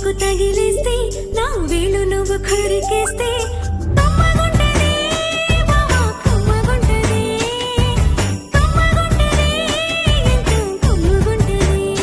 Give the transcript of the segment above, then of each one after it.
నాకు తగిలేస్తే నా వేలు నువ్వు కొరికేస్తే కమ్మగుంటది, బావా, కమ్మగుంటది. కమ్మగుంటది, ఎంతో కమ్మగుంటది.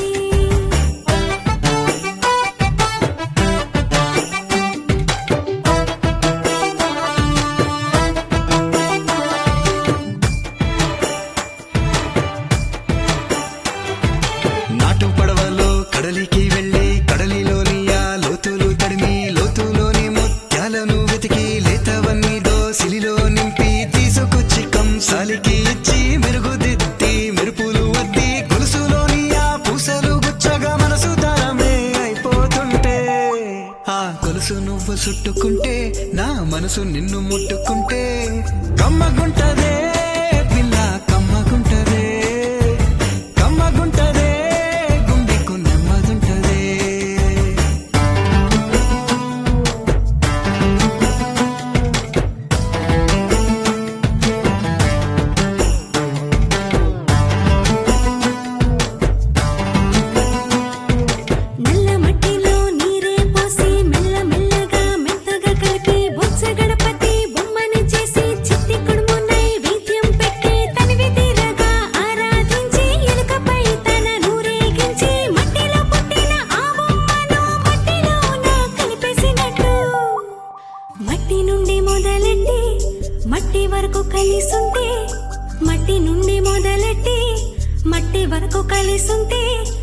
నాటు పడవలో కడలికి వెళ్ళి కడలిలోని ఆ లోతులు తడిమి లోతులోని ముత్యాలను వెతికి లేతవన్నీ దోసిలిలో నింపి తీసుకొచ్చి కంసాలికి ఇచ్చి మెరుగుదిద్ది మెరుపులు వద్ది గొలుసులోని ఆ పూసలు గుచ్చగా మనసు దారమే అయిపోతుంటే ఆ గొలుసు నువ్వు చుట్టుకుంటే నా మనసు నిన్ను ముట్టుకుంటే కమ్మగుంటదే పిల్ల కమ్మగుంటదే కమ్మగుంటదే గుండెకు నెమ్మదుంటదే నల్ల మట్టిలో నీరే పోసి మెల్ల మెల్లగా మెత్తగా కలిపి బొచ్చ గణపతి బొమ్మని చేసి చిట్టి కుడుము నైవేద్యం పెట్టి తనివి తీరగా ఆరాధించి ఎలుకపై తన నూరేగించి మట్టిలో పుట్టిన ఆ బొమ్మను మట్టిలోన కలిపేసినట్టు మట్టి నుండి మొదలెట్టి మట్టి వరకు కలిసుంటే మట్టి నుండి మొదలెట్టి మట్టి వరకు కలిసుంటే